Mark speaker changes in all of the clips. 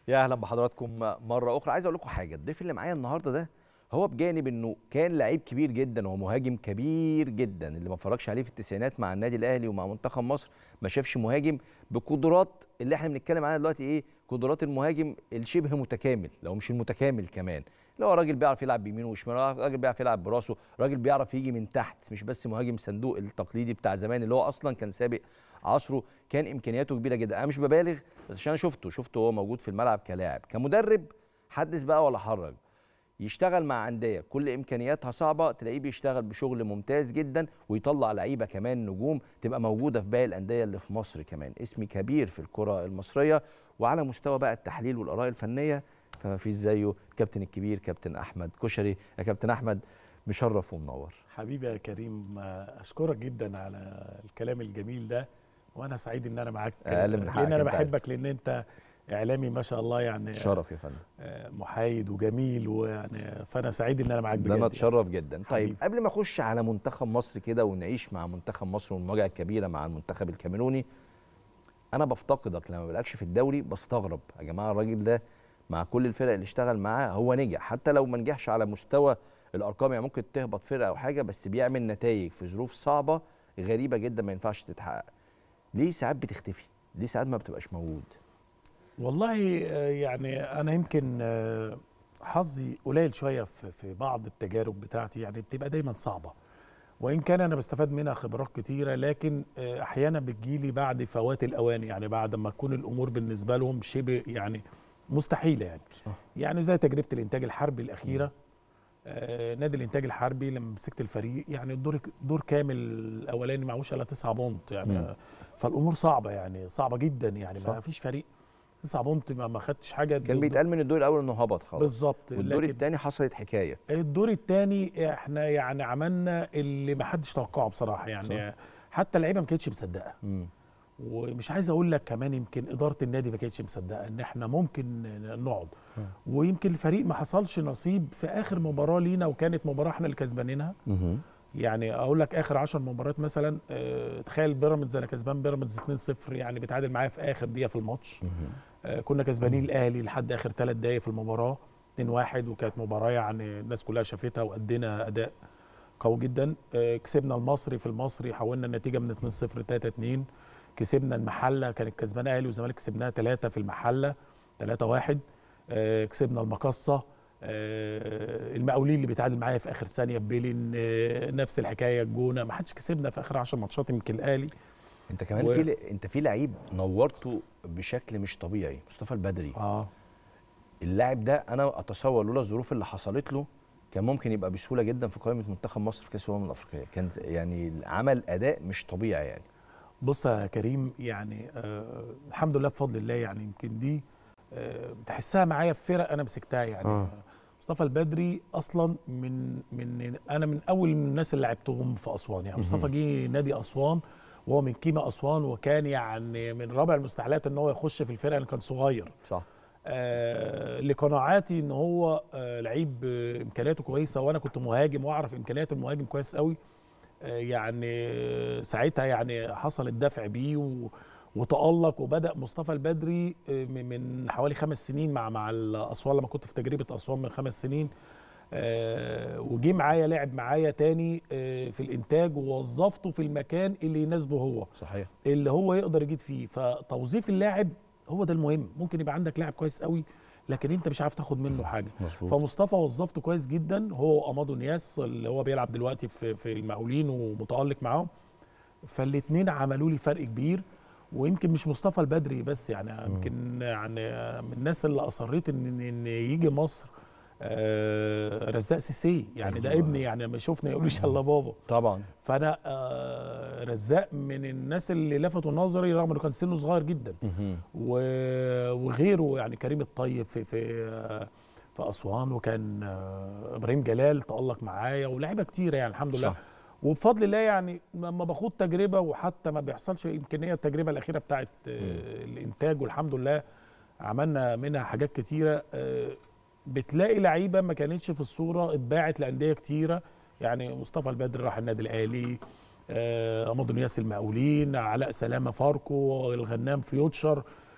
Speaker 1: يا اهلا بحضراتكم مره اخرى عايز اقول لكم حاجه الضيف اللي معايا النهارده ده هو بجانب انه كان لعيب كبير جدا ومهاجم كبير جدا اللي ما اتفرجش عليه في التسعينات مع النادي الاهلي ومع منتخب مصر ما شافش مهاجم بقدرات اللي احنا بنتكلم عنها دلوقتي ايه قدرات المهاجم الشبه متكامل لو مش المتكامل كمان اللي هو راجل بيعرف يلعب بيمينه وشماله راجل بيعرف يلعب براسه راجل بيعرف يجي من تحت مش بس مهاجم صندوق التقليدي بتاع زمان اللي هو اصلا كان سابق عصره كان امكانياته كبيره جدا انا مش ببالغ بس عشان انا شفته شفته وهو موجود في الملعب كلاعب كمدرب حدث بقى ولا حرج يشتغل مع انديه كل امكانياتها صعبه تلاقيه بيشتغل بشغل ممتاز جدا ويطلع لعيبه كمان نجوم تبقى موجوده في باقي الانديه اللي في مصر كمان اسم كبير في الكره المصريه وعلى مستوى بقى التحليل والاراء الفنيه فما فيش زيه الكابتن الكبير كابتن احمد كشري يا كابتن احمد مشرف ومنور
Speaker 2: حبيبي يا كريم اشكرك جدا على الكلام الجميل ده وانا سعيد ان انا معاك
Speaker 1: أقل من حقك
Speaker 2: لان انا
Speaker 1: أنت عارف.
Speaker 2: بحبك لان انت اعلامي ما شاء الله يعني
Speaker 1: شرف يا فندم
Speaker 2: آه، محايد وجميل ويعني فانا سعيد ان انا معاك بجد
Speaker 1: ده انا
Speaker 2: يعني.
Speaker 1: اتشرف جدا طيب
Speaker 2: حبيبي.
Speaker 1: قبل ما اخش على منتخب مصر كده ونعيش مع منتخب مصر والمواجهه الكبيره مع المنتخب الكاميروني انا بفتقدك لما بلاقيكش في الدوري بستغرب يا جماعه الراجل ده مع كل الفرق اللي اشتغل معاه هو نجح حتى لو ما نجحش على مستوى الارقام يعني ممكن تهبط فرقه او حاجه بس بيعمل نتائج في ظروف صعبه غريبه جدا ما ينفعش تتحقق ليه ساعات بتختفي ليه ساعات ما بتبقاش موجود
Speaker 2: والله آه، يعني انا يمكن آه، حظي قليل شويه في في بعض التجارب بتاعتي يعني بتبقى دايما صعبه وان كان انا بستفاد منها خبرات كتيره لكن آه، احيانا بتجيلي بعد فوات الاوان يعني بعد ما تكون الامور بالنسبه لهم شبه يعني مستحيله يعني
Speaker 1: صح.
Speaker 2: يعني زي تجربه الانتاج الحربي الاخيره آه نادي الانتاج الحربي لما مسكت الفريق يعني الدور دور كامل الاولاني معهوش الا 9 بونت يعني
Speaker 1: مم.
Speaker 2: آه، فالامور صعبه يعني صعبه جدا يعني
Speaker 1: صح.
Speaker 2: ما فيش فريق 9 بونت ما ما خدتش حاجه
Speaker 1: كان بيتقال من الدور الاول انه هبط خلاص
Speaker 2: بالظبط
Speaker 1: والدور
Speaker 2: لكن
Speaker 1: الثاني حصلت حكايه
Speaker 2: الدور الثاني احنا يعني عملنا اللي ما حدش توقعه بصراحه يعني
Speaker 1: صح.
Speaker 2: حتى اللعيبه ما كانتش مصدقه
Speaker 1: مم.
Speaker 2: ومش عايز اقول لك كمان يمكن اداره النادي ما كانتش مصدقه ان احنا ممكن نقعد ويمكن الفريق ما حصلش نصيب في اخر مباراه لينا وكانت مباراه احنا اللي كسبانينها
Speaker 1: مهم.
Speaker 2: يعني اقول لك اخر 10 مباريات مثلا اه تخيل بيراميدز انا كسبان بيراميدز 2-0 يعني بيتعادل معايا في اخر دقيقه في الماتش
Speaker 1: مهم.
Speaker 2: آه، كنا كسبانين الاهلي لحد اخر ثلاث دقايق في المباراه 2-1 وكانت مباراه يعني الناس كلها شافتها وادينا اداء قوي جدا آه، كسبنا المصري في المصري حولنا النتيجه من 2-0 3-2 كسبنا المحله كانت كسبانه اهلي والزمالك كسبناها 3 في المحله 3-1 آه، كسبنا المقصه آه، المقاولين اللي بيتعادل معايا في اخر ثانيه ببيلين آه، نفس الحكايه الجونه ما حدش كسبنا في اخر 10 ماتشات يمكن الاهلي
Speaker 1: انت كمان
Speaker 2: و-
Speaker 1: في ل... انت في لعيب نورته بشكل مش طبيعي مصطفى البدري
Speaker 2: اه
Speaker 1: اللاعب ده انا اتصور لولا الظروف اللي حصلت له كان ممكن يبقى بسهوله جدا في قائمه منتخب مصر في كاس الامم الافريقيه كان يعني عمل اداء مش طبيعي يعني
Speaker 2: بص يا كريم يعني آه الحمد لله بفضل الله يعني يمكن دي آه تحسها معايا في فرق انا مسكتها يعني
Speaker 1: آه.
Speaker 2: آه. مصطفى البدري اصلا من من انا من اول الناس اللي لعبتهم في اسوان يعني مصطفى جه نادي اسوان وهو من كيما اسوان وكان يعني من رابع المستحيلات ان هو يخش في الفرقه اللي كان صغير
Speaker 1: صح
Speaker 2: آه لقناعاتي ان هو آه لعيب آه امكانياته كويسه وانا كنت مهاجم واعرف امكانيات المهاجم كويس قوي آه يعني آه، ساعتها يعني حصل الدفع بيه و وتألق وبدأ مصطفى البدري آه، من من حوالي خمس سنين مع مع الأسوان لما كنت في تجربة أسوان من خمس سنين آه، وجي معايا لعب معايا تاني آه، في الإنتاج ووظفته في المكان اللي يناسبه هو
Speaker 1: صحيح
Speaker 2: اللي هو يقدر يجيد فيه فتوظيف اللاعب هو ده المهم ممكن يبقى عندك لاعب كويس قوي لكن انت مش عارف تاخد منه حاجه
Speaker 1: مظبوط
Speaker 2: فمصطفى وظفته كويس جدا هو امادو نياس اللي هو بيلعب دلوقتي في في المقاولين ومتالق معاهم فالاثنين عملوا لي فرق كبير ويمكن مش مصطفى البدري بس يعني يمكن يعني من الناس اللي اصريت ان ان يجي مصر آه، رزاق سيسي يعني ده
Speaker 1: أيوة.
Speaker 2: ابني يعني لما يشوفني يقول لي الله بابا
Speaker 1: طبعا
Speaker 2: فانا آه، رزاق من الناس اللي لفتوا نظري رغم انه كان سنه صغير جدا
Speaker 1: مهم.
Speaker 2: و- وغيره يعني كريم الطيب في في آه، في اسوان وكان آه، ابراهيم جلال تالق معايا ولاعيبه كتيره يعني الحمد لله
Speaker 1: صح.
Speaker 2: وبفضل الله يعني لما باخد تجربه وحتى ما بيحصلش امكانيه التجربه الاخيره بتاعت آه، الانتاج والحمد لله عملنا منها حاجات كتيره آه، بتلاقي لعيبه ما كانتش في الصوره اتباعت لانديه كتيره يعني مصطفى البدر راح النادي الاهلي آه، امادو نياس المقاولين علاء سلامه فاركو الغنام فيوتشر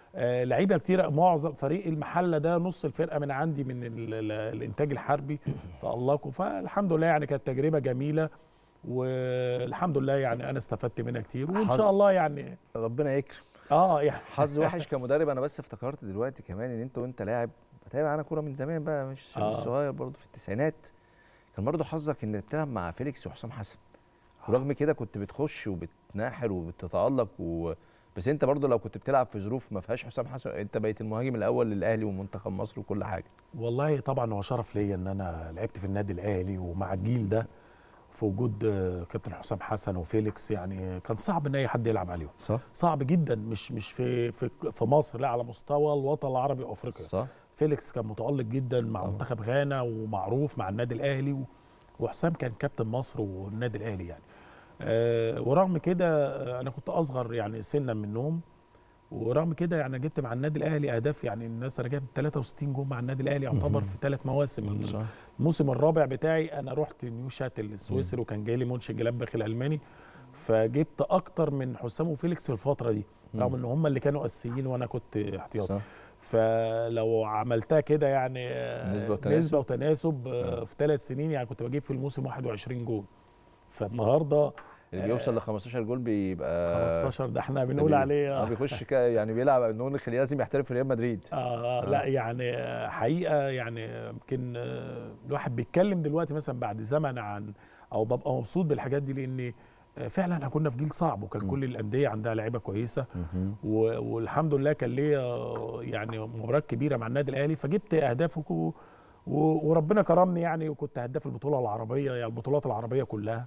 Speaker 2: آه لعيبه كتيره معظم فريق المحله ده نص الفرقه من عندي من ال ال الانتاج الحربي تالقوا فالحمد لله يعني كانت تجربه جميله والحمد لله يعني انا استفدت منها كتير وان
Speaker 1: حظ-
Speaker 2: شاء الله يعني
Speaker 1: ربنا يكرم
Speaker 2: اه يعني
Speaker 1: حظ وحش كمدرب انا بس افتكرت دلوقتي كمان ان انت وانت لاعب بتابع انا كوره من زمان بقى مش مش
Speaker 2: آه.
Speaker 1: صغير برضه في التسعينات كان برضه حظك انك بتلعب مع فيليكس وحسام حسن ورغم كده كنت بتخش وبتناحر وبتتالق و... بس انت برضه لو كنت بتلعب في ظروف ما فيهاش حسام حسن انت بقيت المهاجم الاول للاهلي ومنتخب مصر وكل حاجه
Speaker 2: والله طبعا هو شرف ليا ان انا لعبت في النادي الاهلي ومع الجيل ده في وجود آه، كابتن حسام حسن وفيليكس يعني كان صعب ان اي حد يلعب عليهم
Speaker 1: صح
Speaker 2: صعب جدا مش مش في في في مصر لا على مستوى الوطن العربي وافريقيا
Speaker 1: صح
Speaker 2: فيليكس كان متالق جدا مع
Speaker 1: طبعا.
Speaker 2: منتخب غانا ومعروف مع النادي الاهلي و- وحسام كان كابتن مصر والنادي الاهلي يعني أه ورغم كده آه، انا كنت اصغر يعني سنا منهم ورغم كده يعني جبت مع النادي الاهلي اهداف يعني الناس انا جايب 63 جول مع النادي الاهلي يعتبر في ثلاث مواسم
Speaker 1: صح
Speaker 2: الموسم الرابع بتاعي انا رحت نيو شاتل السويسري وكان جاي لي مونش جلابخ الالماني فجبت اكتر من حسام وفيليكس في الفتره دي رغم ان هم اللي كانوا اساسيين وانا كنت احتياطي
Speaker 1: صح
Speaker 2: فلو عملتها كده يعني آه،
Speaker 1: نسبة وتناسب.
Speaker 2: نسبة وتناسب آه، في ثلاث سنين يعني كنت بجيب في الموسم 21 جول فالنهارده
Speaker 1: اللي بيوصل ل 15 جول بيبقى
Speaker 2: 15 ده احنا بنقول
Speaker 1: بي-
Speaker 2: عليه
Speaker 1: اه
Speaker 2: آه،
Speaker 1: بيخش كا- يعني بيلعب نقول نخليه لازم يحترف في ريال مدريد
Speaker 2: آه لا يعني آه، حقيقه يعني يمكن آه، الواحد بيتكلم دلوقتي مثلا بعد زمن عن او ببقى مبسوط بالحاجات دي لان آه، فعلا احنا كنا في جيل صعب وكان كل الانديه عندها لعيبه كويسه و- والحمد لله كان ليا يعني مباريات كبيره مع النادي الاهلي فجبت اهدافك و- و- وربنا كرمني يعني وكنت هداف البطوله العربيه يعني البطولات العربيه كلها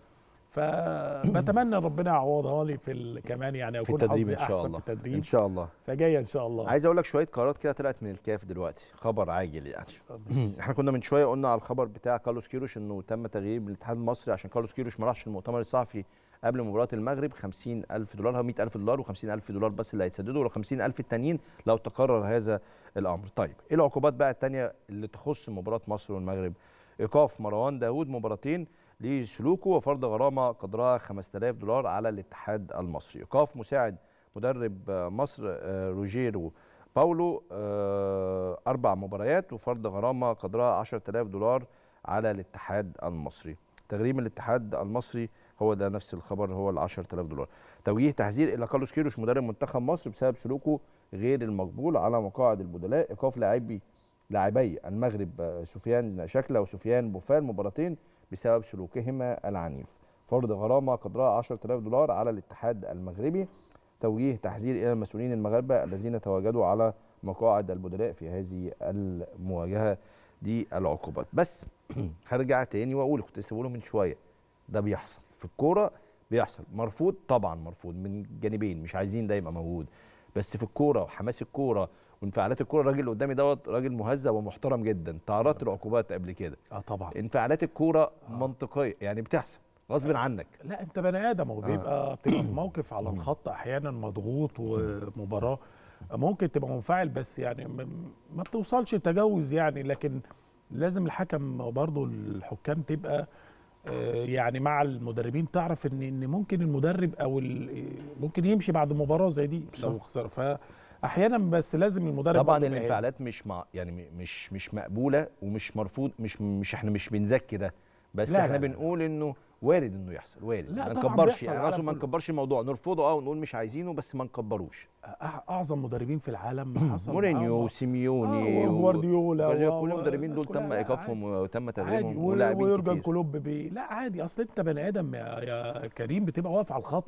Speaker 2: فبتمنى ربنا يعوضها لي في ال- كمان يعني
Speaker 1: في
Speaker 2: اكون
Speaker 1: التدريب
Speaker 2: حظي
Speaker 1: ان شاء
Speaker 2: احسن
Speaker 1: الله
Speaker 2: في
Speaker 1: ان
Speaker 2: التدريب
Speaker 1: شاء الله
Speaker 2: فجايه ان شاء الله
Speaker 1: عايز اقول لك شويه قرارات كده طلعت من الكاف دلوقتي خبر عاجل يعني احنا كنا من شويه قلنا على الخبر بتاع كارلوس كيروش انه تم تغيير من الاتحاد المصري عشان كارلوس كيروش ما راحش المؤتمر الصحفي قبل مباراه المغرب 50000 دولار هو 100000 دولار و50000 دولار بس اللي هيتسددوا وال50000 التانيين لو تقرر هذا الامر طيب ايه العقوبات بقى التانيه اللي تخص مباراه مصر والمغرب ايقاف مروان داوود مباراتين لسلوكه وفرض غرامه قدرها 5000 دولار على الاتحاد المصري ايقاف مساعد مدرب آه، مصر آه، روجيرو باولو آه، اربع مباريات وفرض غرامه قدرها 10000 دولار على الاتحاد المصري تغريم الاتحاد المصري هو ده نفس الخبر هو ال 10000 دولار توجيه تحذير الى كارلوس كيروش مدرب منتخب مصر بسبب سلوكه غير المقبول على مقاعد البدلاء ايقاف لاعبي لاعبي المغرب آه، سفيان شكله وسفيان بوفال مباراتين بسبب سلوكهما العنيف فرض غرامه قدرها 10000 دولار على الاتحاد المغربي توجيه تحذير الى المسؤولين المغاربه الذين تواجدوا على مقاعد البدلاء في هذه المواجهه دي العقوبات بس هرجع تاني واقول كنت لسه بقوله من شويه ده بيحصل في الكوره بيحصل مرفوض طبعا مرفوض من جانبين مش عايزين ده يبقى موجود بس في الكوره وحماس الكوره وانفعالات الكوره الراجل اللي قدامي دوت راجل مهذب ومحترم جدا تعرضت لعقوبات قبل كده
Speaker 2: اه طبعا
Speaker 1: انفعالات الكوره منطقيه يعني بتحصل غصب عنك
Speaker 2: لا انت بني ادم وبيبقى بتبقى في موقف على الخط احيانا مضغوط ومباراه ممكن تبقى منفعل بس يعني م- ما بتوصلش تجاوز يعني لكن لازم الحكم برضو الحكام تبقى آه، يعني مع المدربين تعرف ان ان ممكن المدرب او ال- ممكن يمشي بعد مباراه زي دي لو خسر فاحيانا بس لازم المدرب
Speaker 1: طبعا
Speaker 2: برضو يبقى
Speaker 1: الانفعالات مش مع يعني م- مش مش مقبوله ومش مرفوض مش مش احنا مش بنزكي ده بس
Speaker 2: لا،
Speaker 1: احنا
Speaker 2: لا، لا.
Speaker 1: بنقول انه وارد انه يحصل وارد
Speaker 2: لا،
Speaker 1: ما
Speaker 2: طبعاً
Speaker 1: نكبرش
Speaker 2: بيحصل
Speaker 1: يعني
Speaker 2: العالم
Speaker 1: اقصد ما
Speaker 2: كله.
Speaker 1: نكبرش الموضوع نرفضه اه ونقول مش عايزينه بس ما نكبروش
Speaker 2: أع- اعظم مدربين في العالم حصل
Speaker 1: مورينيو
Speaker 2: معاهم-
Speaker 1: وسيميوني
Speaker 2: آه، وجوارديولا
Speaker 1: وجوارديولا،
Speaker 2: و-
Speaker 1: كل
Speaker 2: و-
Speaker 1: المدربين
Speaker 2: الناس
Speaker 1: دول تم
Speaker 2: كلها
Speaker 1: ايقافهم وتم
Speaker 2: عادي
Speaker 1: تغييرهم
Speaker 2: و-
Speaker 1: ولاعبين
Speaker 2: ويورجن
Speaker 1: كتير
Speaker 2: كلوب بي لا عادي اصل انت بني ادم يا, يا كريم بتبقى واقف على الخط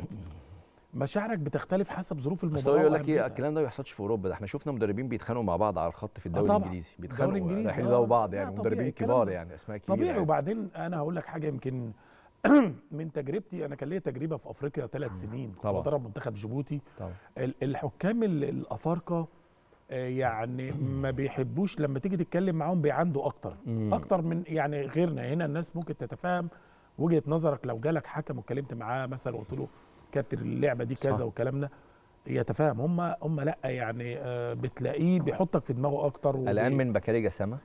Speaker 2: مشاعرك بتختلف حسب ظروف
Speaker 1: بس
Speaker 2: المباراه
Speaker 1: هو يقول لك ايه
Speaker 2: وأهميتها.
Speaker 1: الكلام ده ما بيحصلش في اوروبا ده احنا شفنا مدربين بيتخانقوا مع بعض على الخط في الدوري
Speaker 2: طبعاً.
Speaker 1: الانجليزي
Speaker 2: الدوري
Speaker 1: بيتخانقوا
Speaker 2: الإنجليزي،
Speaker 1: رايحين
Speaker 2: آه.
Speaker 1: يضربوا بعض
Speaker 2: لا،
Speaker 1: يعني
Speaker 2: طبيعي
Speaker 1: مدربين
Speaker 2: الكلام
Speaker 1: كبار
Speaker 2: ده.
Speaker 1: يعني اسماء كبيره
Speaker 2: طبيعي
Speaker 1: يعني.
Speaker 2: وبعدين انا هقول لك حاجه يمكن من تجربتي انا كان ليا تجربه في افريقيا ثلاث سنين كنت
Speaker 1: طبعاً.
Speaker 2: بدرب منتخب جيبوتي
Speaker 1: طبعا
Speaker 2: ال- الحكام ال- الافارقه آه، يعني ما بيحبوش لما تيجي تتكلم معاهم بيعندوا اكتر
Speaker 1: مم.
Speaker 2: اكتر من يعني غيرنا هنا الناس ممكن تتفاهم وجهه نظرك لو جالك حكم واتكلمت معاه مثلا وقلت له كابتن اللعبه دي كذا
Speaker 1: صح.
Speaker 2: والكلام ده يتفاهم هم هم لا يعني آه، بتلاقيه بيحطك في دماغه اكتر وبي-
Speaker 1: الان من بكاري جسامه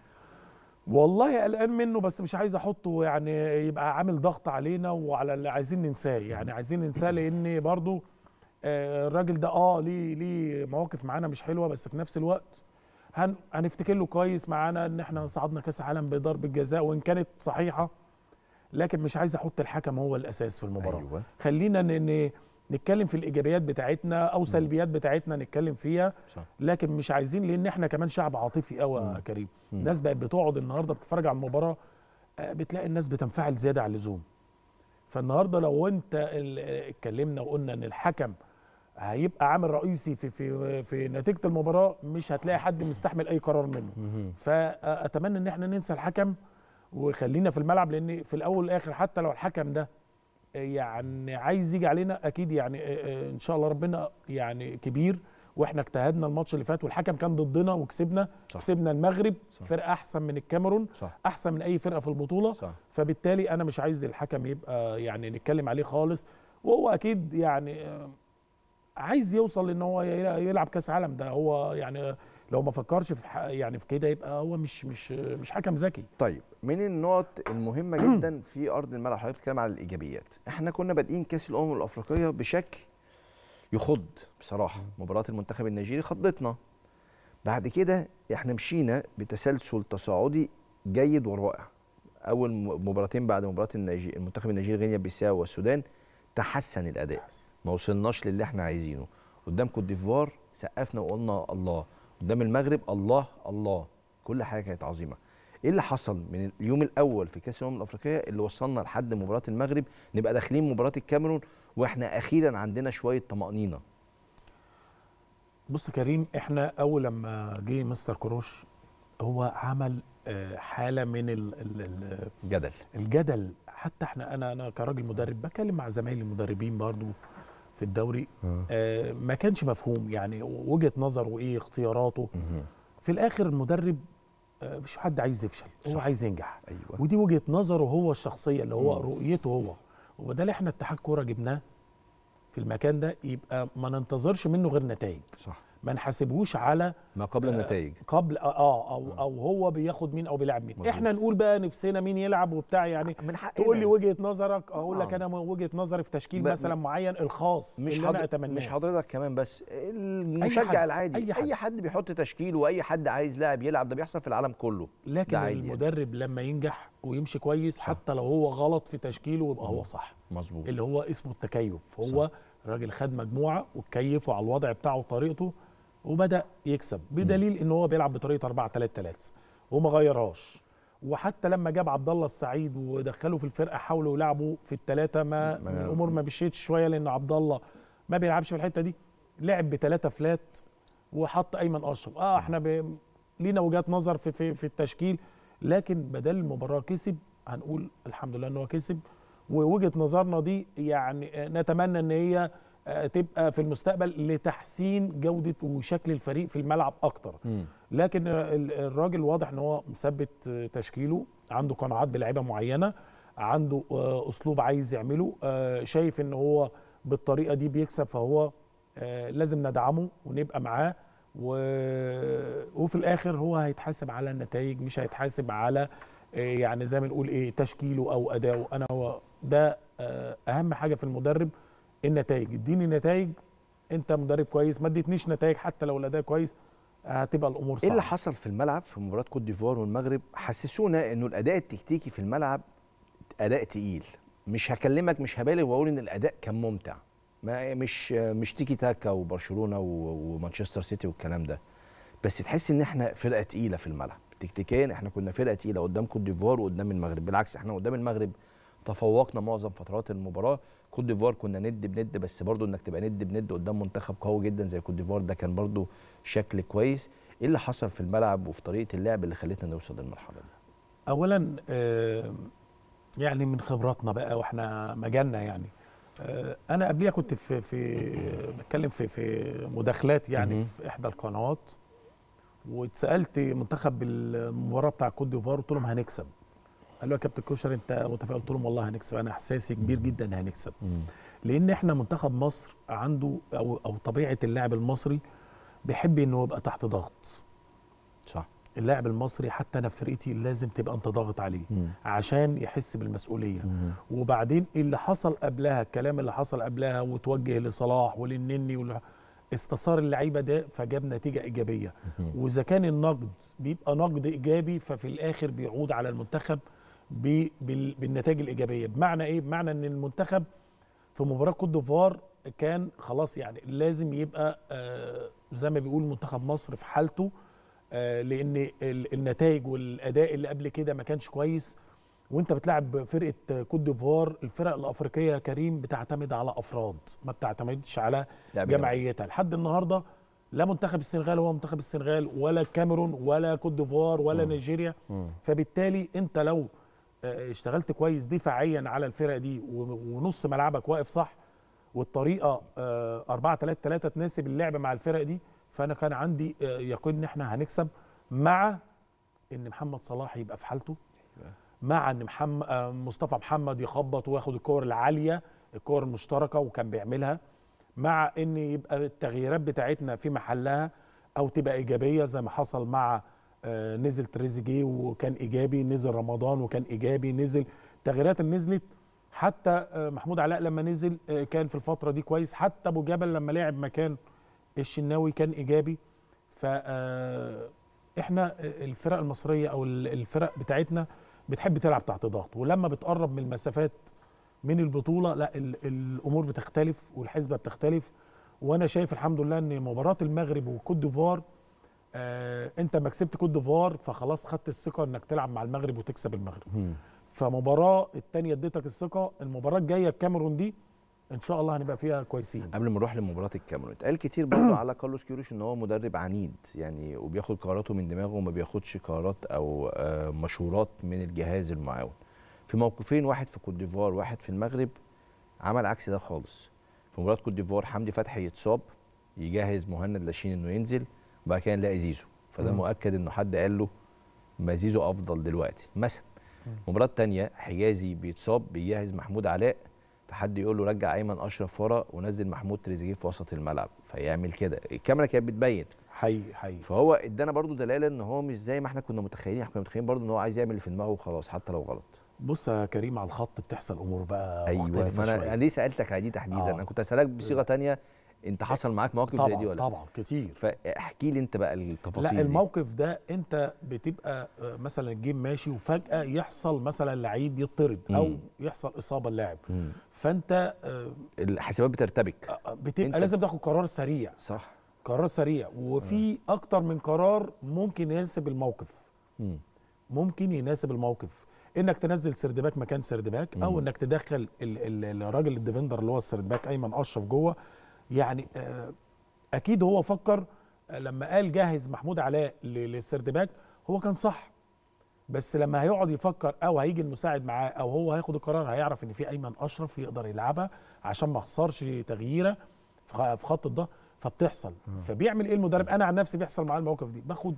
Speaker 2: والله قلقان منه بس مش عايز احطه يعني يبقى عامل ضغط علينا وعلى اللي عايزين ننساه يعني عايزين ننساه لان برضو آه، الراجل ده اه ليه ليه مواقف معانا مش حلوه بس في نفس الوقت هن هنفتكر له كويس معانا ان احنا صعدنا كاس عالم بضربه جزاء وان كانت صحيحه لكن مش عايز احط الحكم هو الاساس في المباراه
Speaker 1: ايوه
Speaker 2: خلينا ن- ن- نتكلم في الايجابيات بتاعتنا او سلبيات بتاعتنا نتكلم فيها
Speaker 1: صح
Speaker 2: لكن مش عايزين لان احنا كمان شعب عاطفي قوي يا كريم الناس بقت بتقعد النهارده بتتفرج على المباراه آه، بتلاقي الناس بتنفعل زياده عن اللزوم فالنهارده لو انت ال- آه، اتكلمنا وقلنا ان الحكم هيبقى عامل رئيسي في في في نتيجه المباراه مش هتلاقي حد مستحمل اي قرار منه فاتمنى ان احنا ننسى الحكم وخلينا في الملعب لان في الاول والاخر حتى لو الحكم ده يعني عايز يجي علينا اكيد يعني آه، آه، ان شاء الله ربنا يعني كبير واحنا اجتهدنا الماتش اللي فات والحكم كان ضدنا وكسبنا
Speaker 1: صح.
Speaker 2: كسبنا المغرب
Speaker 1: صح.
Speaker 2: فرقه احسن من الكاميرون
Speaker 1: صح
Speaker 2: احسن من اي فرقه في البطوله
Speaker 1: صح
Speaker 2: فبالتالي انا مش عايز الحكم يبقى يعني نتكلم عليه خالص وهو اكيد يعني آه، عايز يوصل ان هو ي- يلعب كاس عالم ده هو يعني لو ما فكرش في ح- يعني في كده يبقى هو مش مش مش حكم ذكي
Speaker 1: طيب من النقط المهمه جدا في ارض الملعب حضرتك بتتكلم على الايجابيات احنا كنا بادئين كاس الامم الافريقيه بشكل يخض بصراحه مباراه المنتخب النيجيري خضتنا بعد كده احنا مشينا بتسلسل تصاعدي جيد ورائع اول م- مباراتين بعد مباراه النيجي... المنتخب النيجيري غينيا بيساو والسودان تحسن الاداء ما وصلناش للي احنا عايزينه قدام كوت ديفوار سقفنا وقلنا الله قدام المغرب الله الله كل حاجه كانت عظيمه ايه اللي حصل من اليوم الاول في كاس الامم الافريقيه اللي وصلنا لحد مباراه المغرب نبقى داخلين مباراه الكاميرون واحنا اخيرا عندنا شويه طمانينه
Speaker 2: بص يا كريم احنا اول لما جه مستر كروش هو عمل آه، حاله من ال ال ال
Speaker 1: جدل
Speaker 2: الجدل حتى احنا انا انا كراجل مدرب بكلم مع زمايلي المدربين برضو في الدوري آه ما كانش مفهوم يعني وجهه نظره وايه اختياراته
Speaker 1: مهم.
Speaker 2: في الاخر المدرب آه مش حد عايز يفشل هو
Speaker 1: صح.
Speaker 2: عايز ينجح
Speaker 1: ايوه
Speaker 2: ودي وجهه نظره هو الشخصيه اللي هو
Speaker 1: مم.
Speaker 2: رؤيته هو وبدل احنا اتحاد كوره جبناه في المكان ده يبقى ما ننتظرش منه غير نتائج
Speaker 1: صح
Speaker 2: ما نحاسبوش على
Speaker 1: ما قبل
Speaker 2: آه،
Speaker 1: النتائج
Speaker 2: قبل اه او او هو بياخد مين او بيلعب مين
Speaker 1: مظبوط.
Speaker 2: احنا نقول بقى نفسنا مين يلعب وبتاع يعني
Speaker 1: من حقنا
Speaker 2: تقول لي وجهه نظرك اقول لك
Speaker 1: آه.
Speaker 2: انا وجهه نظري في تشكيل
Speaker 1: ب-
Speaker 2: مثلا معين الخاص
Speaker 1: مش
Speaker 2: اللي
Speaker 1: حضر...
Speaker 2: انا اتمناه
Speaker 1: مش حضرتك كمان بس
Speaker 2: حد،
Speaker 1: المشجع العادي
Speaker 2: أي حد.
Speaker 1: اي حد بيحط تشكيله واي حد عايز لاعب يلعب ده بيحصل في العالم كله
Speaker 2: لكن
Speaker 1: ده عادي يعني.
Speaker 2: المدرب لما ينجح ويمشي كويس
Speaker 1: صح.
Speaker 2: حتى لو هو غلط في تشكيله يبقى هو صح
Speaker 1: مظبوط
Speaker 2: اللي هو اسمه التكيف هو راجل خد مجموعه وكيفه على الوضع بتاعه وطريقته وبدا يكسب بدليل ان هو بيلعب بطريقه 4 3 3 وما غيرهاش وحتى لما جاب عبد الله السعيد ودخله في الفرقه حاولوا يلعبوا في الثلاثه ما,
Speaker 1: ما-
Speaker 2: ما الامور ما مشيتش شويه لان عبد الله ما بيلعبش في الحته دي لعب بثلاثه فلات وحط ايمن اشرف اه احنا ب... لينا وجهات نظر في في في التشكيل لكن بدل المباراه كسب هنقول الحمد لله ان هو كسب ووجهه نظرنا دي يعني آه، نتمنى ان هي آه، تبقى في المستقبل لتحسين جوده وشكل الفريق في الملعب اكتر
Speaker 1: مم.
Speaker 2: لكن ال- الراجل واضح ان هو مثبت آه، تشكيله عنده قناعات بلعيبه معينه عنده آه، اسلوب عايز يعمله آه، شايف ان هو بالطريقه دي بيكسب فهو آه، لازم ندعمه ونبقى معاه و... وفي الاخر هو هيتحاسب على النتائج مش هيتحاسب على آه، يعني زي ما نقول ايه تشكيله او اداؤه انا هو ده آه، اهم حاجه في المدرب النتائج اديني نتائج انت مدرب كويس ما اديتنيش نتائج حتى لو الاداء كويس هتبقى الامور
Speaker 1: ايه
Speaker 2: صعبه
Speaker 1: اللي حصل في الملعب في مباراه كوت ديفوار والمغرب حسسونا انه الاداء التكتيكي في الملعب اداء تقيل مش هكلمك مش هبالغ واقول ان الاداء كان ممتع ما مش مش تيكي تاكا وبرشلونه و- ومانشستر سيتي والكلام ده بس تحس ان احنا فرقه تقيله في الملعب تكتيكيا احنا كنا فرقه تقيله قدام كوت ديفوار وقدام المغرب بالعكس احنا قدام المغرب تفوقنا معظم فترات المباراه كوت ديفوار كنا ند بند بس برضو انك تبقى ند بند قدام منتخب قوي جدا زي كوت ديفوار ده كان برضو شكل كويس ايه اللي حصل في الملعب وفي طريقه اللعب اللي خلتنا نوصل للمرحله دي
Speaker 2: اولا آه، يعني من خبراتنا بقى واحنا مجالنا يعني آه، انا قبليها كنت في في بتكلم في في مداخلات يعني
Speaker 1: مهم.
Speaker 2: في احدى القنوات واتسالت منتخب بالمباراه بتاع كوت ديفوار قلت لهم هنكسب قالوا يا كابتن كوشر انت متفائل قلت لهم والله هنكسب انا احساسي كبير جدا هنكسب لان احنا منتخب مصر عنده او او طبيعه اللاعب المصري بيحب انه يبقى تحت ضغط
Speaker 1: صح
Speaker 2: اللاعب المصري حتى انا في فرقتي لازم تبقى انت ضاغط عليه
Speaker 1: مم.
Speaker 2: عشان يحس بالمسؤوليه
Speaker 1: مم.
Speaker 2: وبعدين اللي حصل قبلها الكلام اللي حصل قبلها وتوجه لصلاح وللنني وال- استثار اللعيبه ده فجاب نتيجه ايجابيه واذا كان النقد بيبقى نقد ايجابي ففي الاخر بيعود على المنتخب ب- بال- بالنتائج الايجابيه بمعنى ايه بمعنى ان المنتخب في مباراه كوت ديفوار كان خلاص يعني لازم يبقى آه، زي ما بيقول منتخب مصر في حالته آه، لان ال- النتائج والاداء اللي قبل كده ما كانش كويس وانت بتلعب فرقه كوت ديفوار الفرق الافريقيه يا كريم بتعتمد على افراد ما بتعتمدش على
Speaker 1: لعب جماعي.
Speaker 2: جمعيتها لحد النهارده لا منتخب السنغال هو منتخب السنغال ولا الكاميرون ولا كوت ديفوار ولا
Speaker 1: مم.
Speaker 2: نيجيريا
Speaker 1: مم.
Speaker 2: فبالتالي انت لو آه، اشتغلت كويس دفاعيا على الفرقه دي و- ونص ملعبك واقف صح والطريقه 4 3 3 تناسب اللعب مع الفرق دي فانا كان عندي آه، يقين ان احنا هنكسب مع ان محمد صلاح يبقى في حالته مع ان محمد مصطفى محمد يخبط وياخد الكور العاليه الكور المشتركه وكان بيعملها مع ان يبقى التغييرات بتاعتنا في محلها او تبقى ايجابيه زي ما حصل مع آه، نزل تريزيجيه وكان ايجابي نزل رمضان وكان ايجابي نزل التغييرات اللي نزلت حتى آه، محمود علاء لما نزل آه، كان في الفتره دي كويس حتى ابو جبل لما لعب مكان الشناوي كان ايجابي ف آه، احنا الفرق المصريه او ال- الفرق بتاعتنا بتحب تلعب تحت ضغط ولما بتقرب من المسافات من البطوله لا ال- الامور بتختلف والحسبه بتختلف وانا شايف الحمد لله ان مباراه المغرب وكوت ديفوار آه انت ما كسبت كوت ديفوار فخلاص خدت الثقه انك تلعب مع المغرب وتكسب المغرب
Speaker 1: مم.
Speaker 2: فمباراه الثانيه اديتك الثقه المباراه الجايه الكاميرون دي ان شاء الله هنبقى فيها كويسين
Speaker 1: قبل ما نروح لمباراه الكاميرون اتقال كتير برضه على كارلوس كيروش ان هو مدرب عنيد يعني وبياخد قراراته من دماغه وما بياخدش قرارات او آه، مشورات من الجهاز المعاون في موقفين واحد في كوت ديفوار واحد في المغرب عمل عكس ده خالص في مباراه كوت ديفوار حمدي فتحي يتصاب يجهز مهند لاشين انه ينزل وبعد كده نلاقي زيزو فده
Speaker 2: مم.
Speaker 1: مؤكد انه حد قال له ما زيزو افضل دلوقتي مثلا المباراه الثانيه حجازي بيتصاب بيجهز محمود علاء فحد يقول له رجع ايمن اشرف ورا ونزل محمود تريزيجيه في وسط الملعب فيعمل كده الكاميرا كانت بتبين
Speaker 2: حقيقي حقيقي
Speaker 1: فهو ادانا برضو دلاله ان هو مش زي ما احنا كنا متخيلين احنا كنا متخيلين برضو ان هو عايز يعمل اللي في دماغه وخلاص حتى لو غلط
Speaker 2: بص يا كريم على الخط بتحصل امور بقى
Speaker 1: ايوه
Speaker 2: مختلفه
Speaker 1: ما انا
Speaker 2: شويه
Speaker 1: أنا ليه سالتك على دي تحديدا
Speaker 2: آه.
Speaker 1: انا كنت اسالك بصيغه تانية انت حصل معاك مواقف زي دي
Speaker 2: طبعا
Speaker 1: ولا
Speaker 2: طبعا كتير
Speaker 1: فاحكي لي انت بقى التفاصيل
Speaker 2: لا
Speaker 1: دي.
Speaker 2: الموقف ده انت بتبقى آه، مثلا الجيم ماشي وفجاه يحصل مثلا لعيب يطرد او
Speaker 1: مم.
Speaker 2: يحصل اصابه اللاعب
Speaker 1: مم.
Speaker 2: فانت آه،
Speaker 1: الحسابات بترتبك
Speaker 2: آه، بتبقى
Speaker 1: أنت-
Speaker 2: لازم تاخد قرار سريع
Speaker 1: صح
Speaker 2: قرار سريع وفي اكتر من قرار ممكن يناسب الموقف
Speaker 1: مم.
Speaker 2: ممكن يناسب الموقف انك تنزل سردباك مكان سردباك او
Speaker 1: مم.
Speaker 2: انك تدخل ال- ال- الراجل الديفندر اللي هو السردباك ايمن اشرف جوه يعني آه، اكيد هو فكر آه، لما قال جهز محمود علاء ل- للسردباك هو كان صح بس لما هيقعد يفكر او هيجي المساعد معاه او هو هياخد القرار هيعرف ان في ايمن اشرف يقدر يلعبها عشان ما يخسرش تغييره في خ- في خط الضغط فبتحصل فبيعمل ايه المدرب انا عن نفسي بيحصل معايا المواقف دي باخد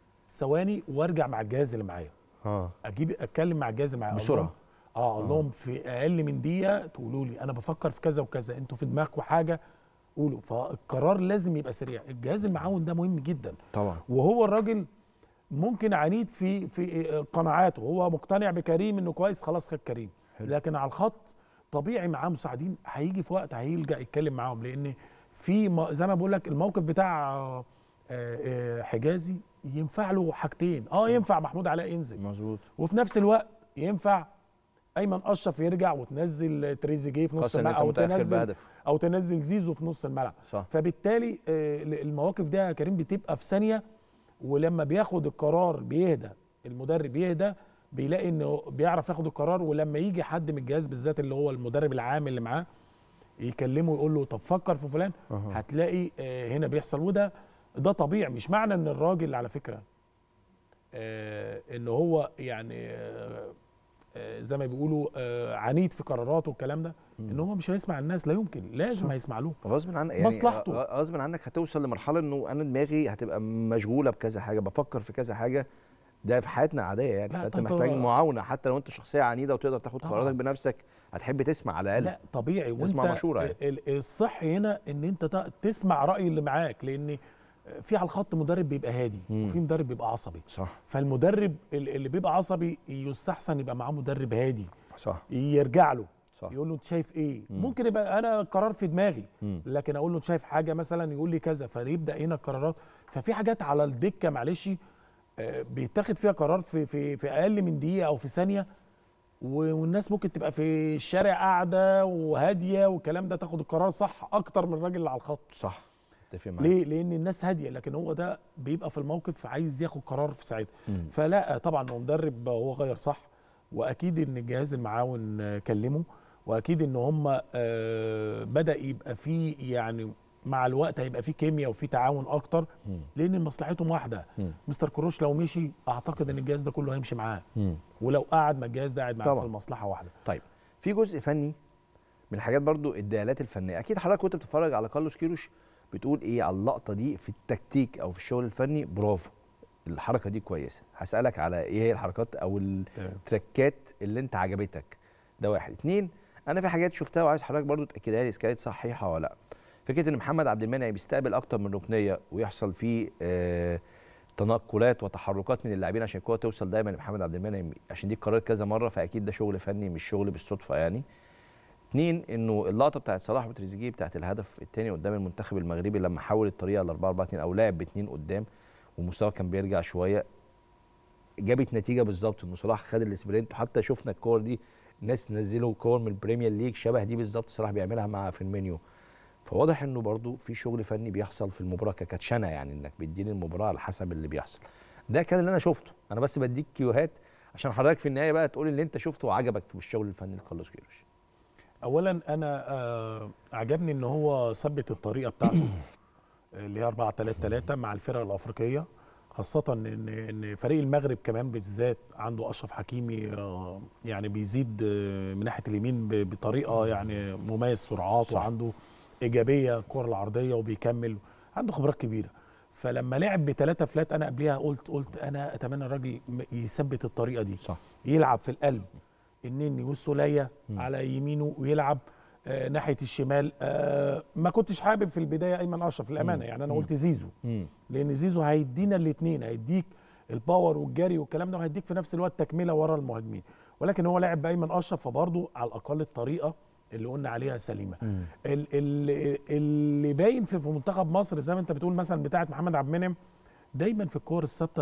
Speaker 2: ثواني وارجع مع الجهاز اللي معايا
Speaker 1: اه
Speaker 2: اجيب اتكلم مع الجهاز اللي معايا أقول
Speaker 1: بسرعة.
Speaker 2: لهم- اه اقول لهم في اقل من دقيقه تقولوا لي انا بفكر في كذا وكذا انتوا في دماغكم حاجه قولوا فالقرار لازم يبقى سريع الجهاز المعاون ده مهم جدا
Speaker 1: طبعا
Speaker 2: وهو الراجل ممكن عنيد في في قناعاته هو مقتنع بكريم انه كويس خلاص خد كريم
Speaker 1: حلو.
Speaker 2: لكن على الخط طبيعي معاه مساعدين هيجي في وقت هيلجا يتكلم معاهم لان في م- زي ما بقول لك الموقف بتاع آه، آه، حجازي ينفع له حاجتين اه ينفع محمود علاء ينزل
Speaker 1: مظبوط
Speaker 2: وفي نفس الوقت ينفع ايمن اشرف يرجع وتنزل تريزيجيه في نص
Speaker 1: خاصه ان
Speaker 2: الملعب
Speaker 1: انت
Speaker 2: او
Speaker 1: متاخر
Speaker 2: تنزل
Speaker 1: بهدف
Speaker 2: او تنزل زيزو في نص الملعب
Speaker 1: صح
Speaker 2: فبالتالي آه، المواقف دي يا كريم بتبقى في ثانيه ولما بياخد القرار بيهدى المدرب بيهدى بيلاقي انه بيعرف ياخد القرار ولما يجي حد من الجهاز بالذات اللي هو المدرب العام اللي معاه يكلمه يقول له طب فكر في فلان
Speaker 1: أها.
Speaker 2: هتلاقي آه، هنا بيحصل وده ده طبيعي مش معنى ان الراجل على فكره آه، ان هو يعني آه، آه، زي ما بيقولوا آه، عنيد في قراراته والكلام ده ان هو مش هيسمع الناس لا يمكن لازم
Speaker 1: صح.
Speaker 2: هيسمع له
Speaker 1: غصب عنك يعني
Speaker 2: مصلحته.
Speaker 1: غ- غصب عنك هتوصل لمرحله انه انا دماغي هتبقى مشغوله بكذا حاجه بفكر في كذا حاجه ده في حياتنا عاديه يعني
Speaker 2: لا،
Speaker 1: فانت
Speaker 2: طبعا.
Speaker 1: محتاج معاونه حتى لو انت شخصيه عنيده وتقدر تاخد
Speaker 2: طبعا.
Speaker 1: قراراتك بنفسك هتحب تسمع على الاقل
Speaker 2: لا طبيعي وانت
Speaker 1: تسمع مشورة يعني.
Speaker 2: ال- ال- الصح هنا ان انت ت- تسمع راي اللي معاك لان في على الخط مدرب بيبقى هادي
Speaker 1: مم.
Speaker 2: وفي مدرب بيبقى عصبي
Speaker 1: صح
Speaker 2: فالمدرب ال- اللي بيبقى عصبي يستحسن يبقى معاه مدرب هادي
Speaker 1: صح
Speaker 2: يرجع له
Speaker 1: صح
Speaker 2: يقول له انت شايف ايه
Speaker 1: مم.
Speaker 2: ممكن يبقى انا قرار في دماغي
Speaker 1: مم.
Speaker 2: لكن اقول له انت شايف حاجه مثلا يقول لي كذا فيبدا هنا القرارات ففي حاجات على الدكه معلش آه، بيتاخد فيها قرار في في في اقل من دقيقه او في ثانيه و- والناس ممكن تبقى في الشارع قاعده وهاديه والكلام ده تاخد القرار صح اكتر من الراجل اللي على الخط
Speaker 1: صح اتفق معاك
Speaker 2: ليه لان الناس هاديه لكن هو ده بيبقى في الموقف عايز ياخد قرار في ساعتها
Speaker 1: مم.
Speaker 2: فلا طبعا هو مدرب هو غير صح واكيد ان الجهاز المعاون آه، كلمه واكيد ان هم آه، بدا يبقى في يعني مع الوقت هيبقى في كيمياء وفي تعاون اكتر
Speaker 1: مم.
Speaker 2: لان مصلحتهم واحده
Speaker 1: مم.
Speaker 2: مستر كروش لو مشي اعتقد ان الجهاز ده كله هيمشي معاه
Speaker 1: مم.
Speaker 2: ولو قعد ما الجهاز ده قاعد معاه
Speaker 1: طبعاً.
Speaker 2: في المصلحه واحده
Speaker 1: طيب في جزء فني من الحاجات برضو الدلالات الفنيه اكيد حضرتك وانت بتتفرج على كارلوس كيروش بتقول ايه على اللقطه دي في التكتيك او في الشغل الفني برافو الحركه دي كويسه هسالك على ايه هي الحركات او التركات اللي انت عجبتك ده واحد اتنين انا في حاجات شفتها وعايز حضرتك برضو تاكدها لي اذا كانت صحيحه ولا لا فكره ان محمد عبد المنعم بيستقبل اكتر من ركنيه ويحصل فيه آه تنقلات وتحركات من اللاعبين عشان الكوره توصل دايما لمحمد عبد المنعم عشان دي اتكررت كذا مره فاكيد ده شغل فني مش شغل بالصدفه يعني اتنين انه اللقطه بتاعت صلاح وتريزيجيه بتاعت الهدف الثاني قدام المنتخب المغربي لما حول الطريقه ل 4 4 2 او لعب باثنين قدام ومستواه كان بيرجع شويه جابت نتيجه بالظبط انه صلاح خد السبرنت حتى شفنا الكور دي ناس نزلوا كور من البريمير ليج شبه دي بالظبط صلاح بيعملها مع فيرمينيو فواضح انه برضو في شغل فني بيحصل في المباراه ككاتشنه يعني انك بتدير المباراه على حسب اللي بيحصل ده كان اللي انا شفته انا بس بديك كيوهات عشان حضرتك في النهايه بقى تقول اللي انت شفته وعجبك في الشغل الفني لكارلوس كيروش
Speaker 2: اولا انا آه عجبني ان هو ثبت الطريقه بتاعته اللي هي 4 3 3 مع الفرق الافريقيه خاصة ان ان فريق المغرب كمان بالذات عنده اشرف حكيمي آه، يعني بيزيد آه، من ناحية اليمين ب- بطريقة يعني مميز سرعات
Speaker 1: صح.
Speaker 2: وعنده ايجابية الكرة العرضية وبيكمل عنده خبرات كبيرة فلما لعب بثلاثة فلات انا قبلها قلت قلت انا اتمنى الراجل م- يثبت الطريقة دي
Speaker 1: صح
Speaker 2: يلعب في القلب النني والسوليه
Speaker 1: مم.
Speaker 2: على يمينه ويلعب آه ناحيه الشمال آه ما كنتش حابب في البدايه ايمن اشرف للامانه
Speaker 1: مم.
Speaker 2: يعني انا
Speaker 1: مم.
Speaker 2: قلت زيزو
Speaker 1: امم
Speaker 2: لان زيزو هيدينا الاثنين هيديك الباور والجري والكلام ده وهيديك في نفس الوقت تكمله ورا المهاجمين ولكن هو لعب بايمن اشرف فبرضه على الاقل الطريقه اللي قلنا عليها سليمه ال- ال- اللي باين في في منتخب مصر زي ما انت بتقول مثلا بتاعه محمد عبد المنعم دايما في الكور الثابته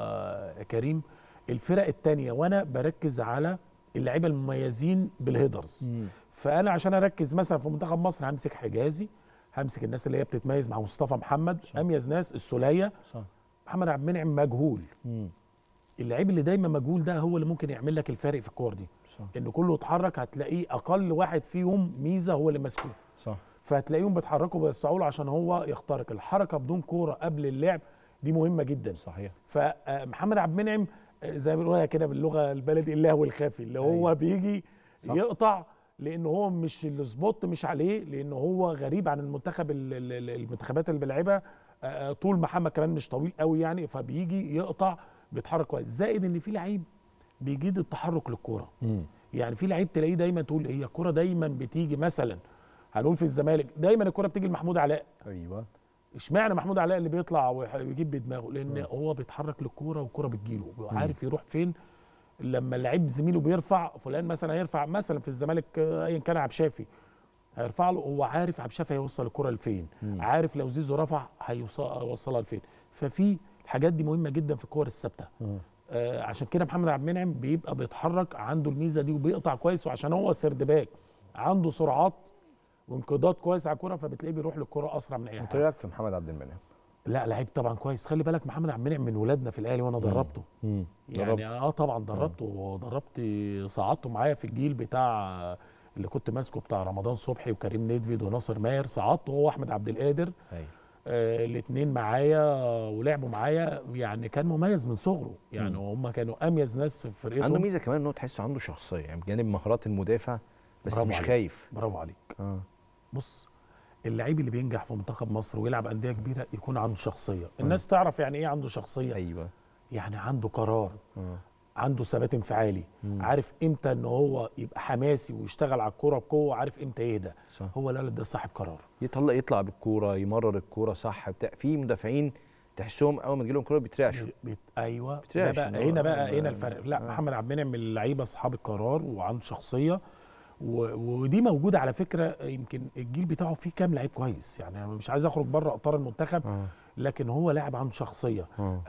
Speaker 2: آه، كريم الفرق التانية وانا بركز على اللعيبه المميزين بالهيدرز فانا عشان اركز مثلا في منتخب مصر همسك حجازي همسك الناس اللي هي بتتميز مع مصطفى محمد
Speaker 1: صح.
Speaker 2: اميز ناس السوليه
Speaker 1: صح
Speaker 2: محمد عبد المنعم مجهول
Speaker 1: امم
Speaker 2: اللعيب اللي دايما مجهول ده هو اللي ممكن يعمل لك الفارق في الكور دي
Speaker 1: صح
Speaker 2: ان كله اتحرك هتلاقيه اقل واحد فيهم ميزه هو اللي ماسكه
Speaker 1: صح
Speaker 2: فهتلاقيهم بيتحركوا بيوسعوا له عشان هو يخترق الحركه بدون كوره قبل اللعب دي مهمه جدا
Speaker 1: صحيح
Speaker 2: فمحمد عبد المنعم آه، زي ما بنقولها كده باللغه البلدي اللهو الخافي اللي هو
Speaker 1: أيوة.
Speaker 2: بيجي
Speaker 1: صح.
Speaker 2: يقطع لان هو مش السبوت مش عليه لان هو غريب عن المنتخب ال- ال- ال- المنتخبات اللي بيلعبها آه، طول محمد كمان مش طويل قوي يعني فبيجي يقطع بيتحرك كويس زائد ان في لعيب بيجيد التحرك للكوره
Speaker 1: امم
Speaker 2: يعني في لعيب تلاقيه دايما تقول هي الكوره دايما بتيجي مثلا هنقول في الزمالك دايما الكوره بتيجي لمحمود علاء
Speaker 1: ايوه
Speaker 2: اشمعنى محمود علاء اللي بيطلع ويح- ويجيب بدماغه لان
Speaker 1: مم.
Speaker 2: هو بيتحرك للكوره والكوره بتجيله وعارف يروح فين لما اللعيب زميله بيرفع فلان مثلا هيرفع مثلا في الزمالك آه، ايا كان عبد شافي هيرفع له هو عارف عبد شافي هيوصل الكوره لفين
Speaker 1: مم.
Speaker 2: عارف لو زيزو رفع هيوصلها لفين ففي الحاجات دي مهمه جدا في الكور الثابته
Speaker 1: مم.
Speaker 2: آه عشان كده محمد عبد المنعم بيبقى بيتحرك عنده الميزه دي وبيقطع كويس وعشان هو سرد باك عنده سرعات وانقضاض كويس على الكوره فبتلاقيه بيروح للكوره اسرع من اي
Speaker 1: انت
Speaker 2: حاجه
Speaker 1: رايك في محمد عبد المنعم
Speaker 2: لا لعيب طبعا كويس خلي بالك محمد عبد المنعم من ولادنا في الاهلي وانا دربته
Speaker 1: امم
Speaker 2: يعني اه طبعا دربته ودربت صعدته معايا في الجيل بتاع اللي كنت ماسكه بتاع رمضان صبحي وكريم ندفيد وناصر ماهر صعدته هو واحمد عبد القادر
Speaker 1: ايوه
Speaker 2: آه الاثنين معايا ولعبوا معايا يعني كان مميز من صغره يعني
Speaker 1: مم.
Speaker 2: هم كانوا اميز ناس في فرقتهم
Speaker 1: عنده ميزه كمان ان هو تحسه عنده شخصيه يعني بجانب مهارات المدافع بس
Speaker 2: برافو
Speaker 1: مش
Speaker 2: عليك.
Speaker 1: خايف
Speaker 2: برافو عليك
Speaker 1: اه
Speaker 2: بص اللعيب اللي بينجح في منتخب مصر ويلعب انديه كبيره يكون عنده شخصيه الناس تعرف يعني ايه عنده شخصيه
Speaker 1: ايوه
Speaker 2: يعني عنده قرار
Speaker 1: اه
Speaker 2: عنده ثبات انفعالي عارف امتى ان هو يبقى حماسي ويشتغل على الكوره بقوه عارف امتى يهدى
Speaker 1: صح.
Speaker 2: هو لا لا ده صاحب قرار
Speaker 1: يطلع يطلع بالكوره يمرر الكوره صح بتاع في مدافعين تحسهم اول ما تجي لهم كوره بيترعشوا
Speaker 2: بيت... ايوه ده
Speaker 1: بترعش
Speaker 2: بقى
Speaker 1: إن هو-
Speaker 2: هنا بقى
Speaker 1: آه،
Speaker 2: هنا الفرق لا
Speaker 1: آه.
Speaker 2: محمد عبد المنعم من اللعيبه اصحاب القرار وعنده شخصيه و... ودي موجوده على فكره يمكن الجيل بتاعه فيه كام لعيب كويس يعني انا مش عايز اخرج بره اطار المنتخب
Speaker 1: آه.
Speaker 2: لكن هو لاعب عنده شخصيه
Speaker 1: آه.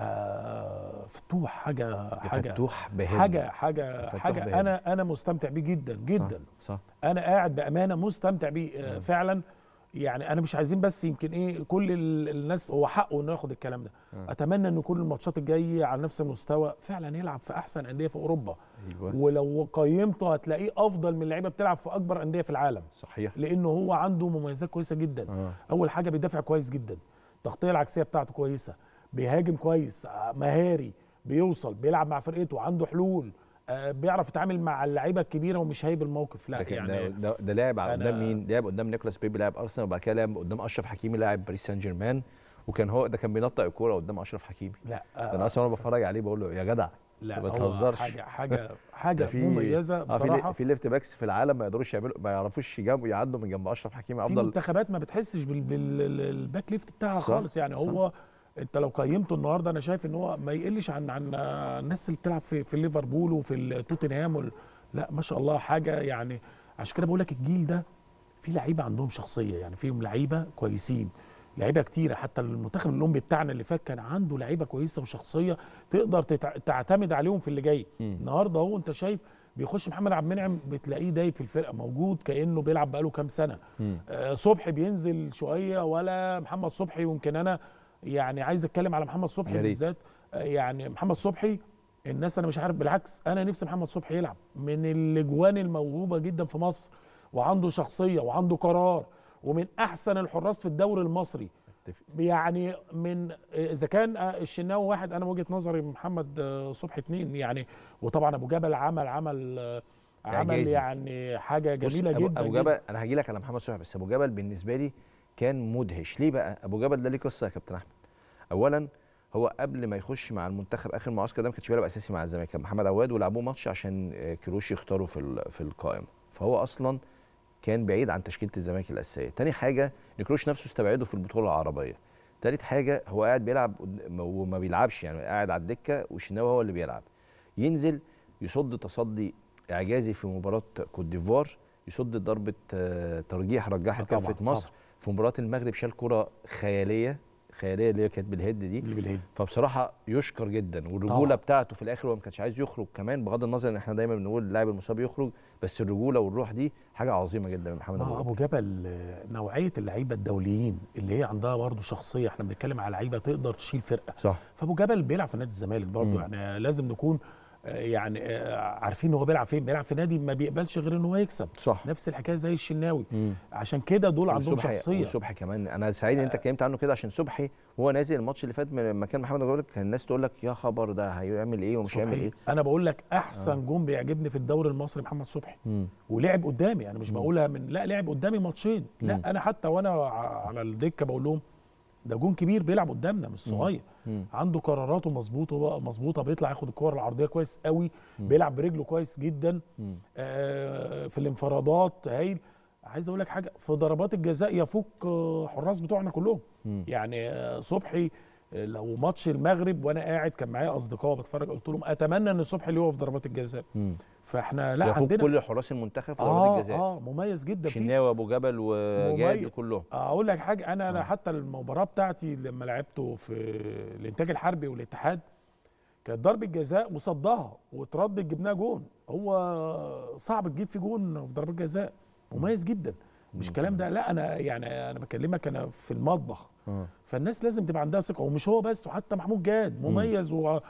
Speaker 2: آه فتوح حاجه حاجه
Speaker 1: فتوح بهل
Speaker 2: حاجه حاجه
Speaker 1: فتوح
Speaker 2: حاجه
Speaker 1: بهل.
Speaker 2: انا انا مستمتع بيه جدا جدا
Speaker 1: صح, صح.
Speaker 2: انا قاعد بامانه مستمتع بيه آه، فعلا يعني انا مش عايزين بس يمكن ايه كل ال- الناس هو حقه انه ياخد الكلام ده
Speaker 1: آه.
Speaker 2: اتمنى ان كل الماتشات الجايه على نفس المستوى فعلا يلعب في احسن انديه في اوروبا
Speaker 1: ايوه
Speaker 2: ولو قيمته هتلاقيه افضل من اللعيبه بتلعب في اكبر انديه في العالم
Speaker 1: صحيح
Speaker 2: لانه هو عنده مميزات كويسه جدا
Speaker 1: آه.
Speaker 2: اول حاجه بيدافع كويس جدا التغطيه العكسيه بتاعته كويسه بيهاجم كويس آه، مهاري بيوصل بيلعب مع فرقته عنده حلول آه، بيعرف يتعامل مع اللعيبه الكبيره ومش هايب الموقف لا
Speaker 1: لكن
Speaker 2: يعني
Speaker 1: ده, ده, ده لعب على
Speaker 2: أنا-
Speaker 1: قدام مين؟ لعب قدام نيكولاس بيبي لاعب ارسنال وبعد كده لعب قدام اشرف حكيمي لاعب باريس سان جيرمان وكان هو ده كان بينطق الكوره قدام اشرف حكيمي
Speaker 2: لا
Speaker 1: ده انا اصلا وانا بتفرج عليه بقول له يا جدع
Speaker 2: لا
Speaker 1: ما
Speaker 2: هو
Speaker 1: تهزرش.
Speaker 2: حاجه حاجه
Speaker 1: ده
Speaker 2: حاجه
Speaker 1: في
Speaker 2: مميزه
Speaker 1: آه، في
Speaker 2: بصراحه
Speaker 1: لي- في ليفت باكس في العالم ما يقدروش يعملوا ما يعرفوش يجابوا يعدوا من جنب اشرف حكيمي
Speaker 2: في
Speaker 1: افضل
Speaker 2: منتخبات ما بتحسش بال- بال- بالباك ليفت بتاعها
Speaker 1: صح،
Speaker 2: خالص يعني
Speaker 1: صح.
Speaker 2: هو انت لو قيمته النهارده انا شايف ان هو ما يقلش عن عن الناس اللي بتلعب في في ليفربول وفي توتنهام وال- لا ما شاء الله حاجه يعني عشان كده بقول لك الجيل ده في لعيبه عندهم شخصيه يعني فيهم لعيبه كويسين لعيبه كتيره حتى المنتخب الاولمبي بتاعنا اللي فات كان عنده لعيبه كويسه وشخصيه تقدر تتع- تعتمد عليهم في اللي جاي
Speaker 1: مم.
Speaker 2: النهارده هو انت شايف بيخش محمد عبد المنعم بتلاقيه دايب في الفرقه موجود كانه بيلعب بقاله كام سنه
Speaker 1: مم.
Speaker 2: آه، صبحي بينزل شويه ولا محمد صبحي يمكن انا يعني عايز اتكلم على محمد صبحي
Speaker 1: يا ريت.
Speaker 2: بالذات آه، يعني محمد صبحي الناس انا مش عارف بالعكس انا نفسي محمد صبحي يلعب من الاجوان الموهوبه جدا في مصر وعنده شخصيه وعنده قرار ومن احسن الحراس في الدوري المصري
Speaker 1: أتفق.
Speaker 2: يعني من اذا كان آه، الشناوي واحد انا وجهه نظري محمد آه، صبحي اتنين يعني وطبعا ابو جبل عمل عمل آه، عمل
Speaker 1: إعجازي.
Speaker 2: يعني حاجه
Speaker 1: بص،
Speaker 2: جميله
Speaker 1: أبو
Speaker 2: جدا
Speaker 1: ابو
Speaker 2: جداً.
Speaker 1: جبل انا هاجي لك على محمد صبحي بس ابو جبل بالنسبه لي كان مدهش ليه بقى ابو جبل ده ليه قصه يا كابتن احمد اولا هو قبل ما يخش مع المنتخب اخر معسكر ده ما كانش بيلعب اساسي مع الزمالك كان محمد عواد ولعبوه ماتش عشان آه، كروش يختاروا في ال- في القائمه فهو اصلا كان بعيد عن تشكيله الزمالك الاساسيه تاني حاجه ان كروش نفسه استبعده في البطوله العربيه تالت حاجه هو قاعد بيلعب قد- وما بيلعبش يعني قاعد على الدكه والشناوي هو اللي بيلعب ينزل يصد تصدي اعجازي في مباراه كوت ديفوار يصد ضربه آه، ترجيح رجحت
Speaker 2: طبعاً،
Speaker 1: كفه مصر
Speaker 2: طبعاً.
Speaker 1: في مباراه المغرب شال كره خياليه خياليه اللي هي كانت بالهيد دي
Speaker 2: اللي بالهيد
Speaker 1: فبصراحه يشكر جدا والرجوله
Speaker 2: طبعاً.
Speaker 1: بتاعته في الاخر هو ما كانش عايز يخرج كمان بغض النظر ان احنا دايما بنقول اللاعب المصاب يخرج بس الرجوله والروح دي حاجه عظيمه جدا من محمد
Speaker 2: ما
Speaker 1: ابو
Speaker 2: هو
Speaker 1: جبل.
Speaker 2: ابو جبل آه، نوعيه اللعيبه الدوليين اللي هي عندها برضه شخصيه احنا بنتكلم على لعيبه تقدر تشيل فرقه
Speaker 1: صح
Speaker 2: فابو جبل بيلعب في نادي الزمالك برضه
Speaker 1: مم.
Speaker 2: يعني لازم نكون آه، يعني آه، عارفين هو بيلعب فين بيلعب في نادي ما بيقبلش غير ان هو يكسب
Speaker 1: صح
Speaker 2: نفس الحكايه زي الشناوي
Speaker 1: مم.
Speaker 2: عشان كده دول عندهم
Speaker 1: وصبحي-
Speaker 2: شخصيه
Speaker 1: وصبحي كمان انا سعيد ان انت اتكلمت عنه كده عشان صبحي وهو نازل الماتش اللي فات من مكان محمد ابو جبل كان الناس تقول لك يا خبر ده هيعمل ايه ومش هيعمل
Speaker 2: صبحي
Speaker 1: ايه
Speaker 2: انا بقول لك احسن جون بيعجبني في الدوري المصري محمد صبحي
Speaker 1: مم.
Speaker 2: ولعب قدامي انا مش بقولها من لا لعب قدامي ماتشين
Speaker 1: مم.
Speaker 2: لا انا حتى وانا ع- على الدكه بقول لهم ده جون كبير بيلعب قدامنا مش صغير
Speaker 1: مم.
Speaker 2: عنده قراراته مظبوطه بقى مظبوطه بيطلع ياخد الكور العرضيه كويس قوي
Speaker 1: مم.
Speaker 2: بيلعب برجله كويس جدا
Speaker 1: مم.
Speaker 2: آه في الانفرادات هايل عايز اقول لك حاجه في ضربات الجزاء يفوق آه، حراس بتوعنا كلهم
Speaker 1: مم.
Speaker 2: يعني آه، صبحي آه، لو ماتش المغرب وانا قاعد كان معايا اصدقاء بتفرج قلت لهم اتمنى ان صبحي اللي هو في ضربات الجزاء
Speaker 1: مم.
Speaker 2: فاحنا لا
Speaker 1: يفوق
Speaker 2: عندنا
Speaker 1: كل حراس المنتخب في ضربات
Speaker 2: اه
Speaker 1: الجزاء
Speaker 2: اه مميز جدا في
Speaker 1: شناوي ابو جبل وجاد
Speaker 2: مميز.
Speaker 1: كلهم
Speaker 2: اقول لك حاجه انا انا
Speaker 1: آه.
Speaker 2: حتى المباراه بتاعتي لما لعبته في الانتاج الحربي والاتحاد كانت ضربه جزاء وصدها واتردت جبناها جون هو صعب تجيب في جون في ضربه جزاء مميز جدا مش الكلام ده لا انا يعني انا بكلمك انا في المطبخ
Speaker 1: آه.
Speaker 2: فالناس لازم تبقى عندها ثقه ومش هو بس وحتى محمود جاد مميز و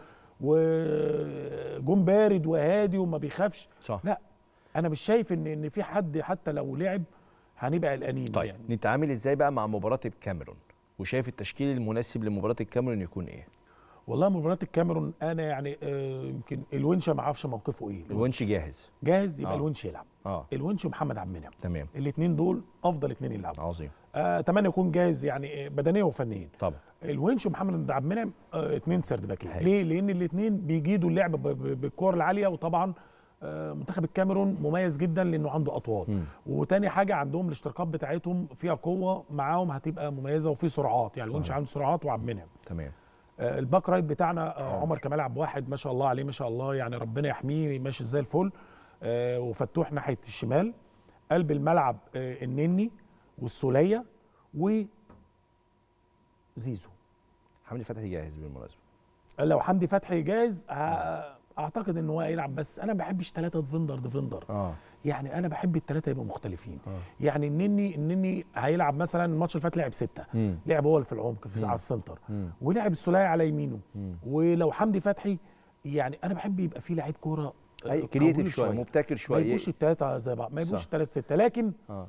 Speaker 2: وجون بارد وهادي وما بيخافش
Speaker 1: صح
Speaker 2: لا انا مش شايف ان ان في حد حتى لو لعب هنبقى قلقانين
Speaker 1: طيب
Speaker 2: يعني
Speaker 1: نتعامل ازاي بقى مع مباراه الكاميرون وشايف التشكيل المناسب لمباراه الكاميرون يكون ايه
Speaker 2: والله مباراه الكاميرون انا يعني آه، يمكن الونشه ما اعرفش موقفه ايه
Speaker 1: الونش جاهز
Speaker 2: جاهز يبقى
Speaker 1: آه.
Speaker 2: الونش يلعب
Speaker 1: اه
Speaker 2: الونش ومحمد عبد المنعم
Speaker 1: تمام
Speaker 2: الاثنين دول افضل اثنين يلعبوا
Speaker 1: عظيم
Speaker 2: آه، اتمنى يكون جاهز يعني آه، بدنيا وفنيا
Speaker 1: طبعا
Speaker 2: الونش ومحمد عبد المنعم آه، اتنين سرد باكين
Speaker 1: حلو.
Speaker 2: ليه لان الاثنين بيجيدوا اللعب ب- ب- بالكور العاليه وطبعا آه، منتخب الكاميرون مميز جدا لانه عنده اطوال
Speaker 1: مم.
Speaker 2: وتاني حاجه عندهم الاشتراكات بتاعتهم فيها قوه معاهم هتبقى مميزه وفي سرعات يعني الونش
Speaker 1: صحيح.
Speaker 2: عنده سرعات وعبد المنعم
Speaker 1: تمام
Speaker 2: آه، الباك رايت بتاعنا آه،
Speaker 1: آه.
Speaker 2: عمر كمال عبد واحد ما شاء الله عليه ما شاء الله يعني ربنا يحميه ماشي زي الفل آه، وفتوح ناحيه الشمال قلب الملعب آه، النني والسوليه وزيزو
Speaker 1: حمدي فتحي جاهز بالمناسبه
Speaker 2: لو حمدي فتحي جاهز ه- اعتقد ان هو هيلعب بس انا ما بحبش ثلاثه ديفندر ديفندر
Speaker 1: اه
Speaker 2: يعني انا بحب الثلاثه يبقوا مختلفين
Speaker 1: آه.
Speaker 2: يعني النني النني هيلعب مثلا الماتش اللي فات لعب سته
Speaker 1: مم.
Speaker 2: لعب هو اللي في العمق في
Speaker 1: مم.
Speaker 2: على السنتر
Speaker 1: مم.
Speaker 2: ولعب السوليه على يمينه
Speaker 1: مم.
Speaker 2: ولو حمدي فتحي يعني انا بحب يبقى في لعيب كوره آه،
Speaker 1: اي
Speaker 2: قوي
Speaker 1: كريتيف شويه مبتكر
Speaker 2: ما
Speaker 1: شويه
Speaker 2: يبقوش الثلاثه زي بعض ما يبقوش
Speaker 1: صح.
Speaker 2: الثلاثه سته لكن
Speaker 1: اه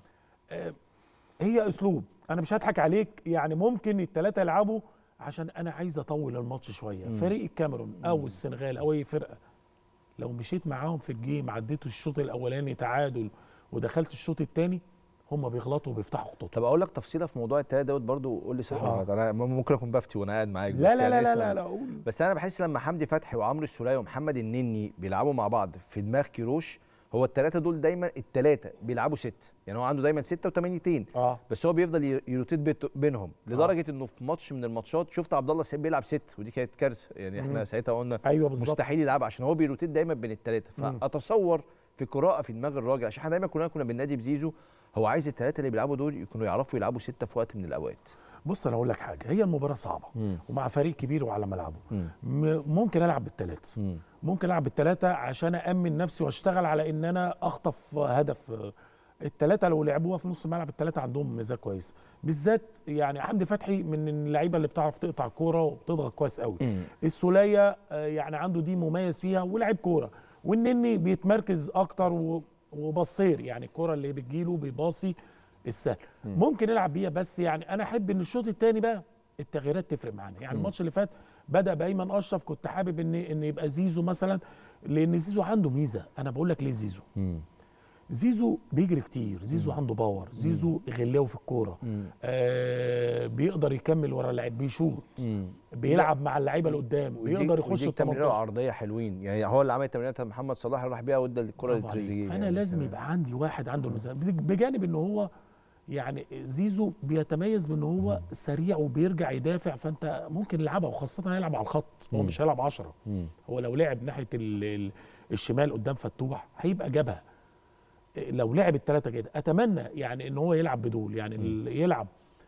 Speaker 2: هي اسلوب انا مش هضحك عليك يعني ممكن الثلاثه يلعبوا عشان انا عايز اطول الماتش شويه
Speaker 1: مم.
Speaker 2: فريق الكاميرون او السنغال او اي فرقه لو مشيت معاهم في الجيم عديتوا الشوط الاولاني تعادل ودخلت الشوط الثاني هم بيغلطوا وبيفتحوا خطوطهم
Speaker 1: طب اقول لك تفصيله في موضوع التلاته دوت برضو قول لي صح ولا
Speaker 2: آه.
Speaker 1: غلط انا ممكن اكون بفتي وانا قاعد معاك
Speaker 2: لا
Speaker 1: بس
Speaker 2: لا
Speaker 1: يعني
Speaker 2: لا لا
Speaker 1: اسمع
Speaker 2: لا,
Speaker 1: مني.
Speaker 2: لا قول
Speaker 1: بس انا بحس لما حمدي فتحي وعمرو السوليه ومحمد النني بيلعبوا مع بعض في دماغ كيروش هو الثلاثه دول دايما الثلاثه بيلعبوا ست يعني هو عنده دايما سته وثمانيتين
Speaker 2: اه
Speaker 1: بس هو بيفضل ي- يروتيت بيت- بينهم لدرجه انه في ماتش من الماتشات شفت عبد الله السعيد بيلعب ست ودي كانت كارثه يعني احنا
Speaker 2: مم.
Speaker 1: ساعتها قلنا
Speaker 2: ايوه بالظبط
Speaker 1: مستحيل يلعب عشان هو بيروتيت دايما بين الثلاثه
Speaker 2: مم.
Speaker 1: فاتصور في قراءه في دماغ الراجل عشان احنا دايما كنا كنا بننادي بزيزو هو عايز الثلاثه اللي بيلعبوا دول يكونوا يعرفوا يلعبوا سته في وقت من الاوقات
Speaker 2: بص انا اقول لك حاجه هي المباراه صعبه
Speaker 1: مم.
Speaker 2: ومع فريق كبير وعلى ملعبه
Speaker 1: مم.
Speaker 2: م- ممكن العب بالثلاث
Speaker 1: مم.
Speaker 2: ممكن العب بالثلاثه عشان امن نفسي واشتغل على ان انا اخطف هدف الثلاثه لو لعبوها في نص الملعب الثلاثه عندهم ميزه كويس بالذات يعني حمدي فتحي من اللعيبه اللي بتعرف تقطع كوره وبتضغط كويس قوي
Speaker 1: مم.
Speaker 2: السوليه آه، يعني عنده دي مميز فيها ولعب كوره والنني بيتمركز اكتر و- وبصير يعني الكوره اللي بتجيله بيباصي السهل ممكن يلعب بيها بس يعني انا احب ان الشوط الثاني بقى التغييرات تفرق معانا يعني الماتش اللي فات بدا بايمن اشرف كنت حابب ان ان يبقى زيزو مثلا لان زيزو عنده ميزه انا بقول لك ليه زيزو
Speaker 1: مم.
Speaker 2: زيزو بيجري كتير زيزو عنده باور زيزو غلاوي في الكوره
Speaker 1: مم.
Speaker 2: آه بيقدر يكمل ورا اللعيب بيشوط
Speaker 1: مم.
Speaker 2: بيلعب مع اللعيبه اللي قدام بيقدر يخش ال
Speaker 1: التمريره
Speaker 2: 18
Speaker 1: عرضيه حلوين يعني هو اللي عمل التمريره بتاعت محمد صلاح اللي راح بيها وادى الكره
Speaker 2: برافو عليك.
Speaker 1: لتريزيجيه
Speaker 2: فانا
Speaker 1: يعني.
Speaker 2: لازم
Speaker 1: تمام.
Speaker 2: يبقى عندي واحد عنده الميزان بجانب ان هو يعني زيزو بيتميز بان هو سريع وبيرجع يدافع فانت ممكن يلعبها وخاصه هيلعب على الخط هو
Speaker 1: مم.
Speaker 2: مش هيلعب 10
Speaker 1: مم.
Speaker 2: هو لو لعب ناحيه ال ال الشمال قدام فتوح هيبقى جابها لو لعب الثلاثه كده اتمنى يعني ان هو يلعب بدول يعني ال- يلعب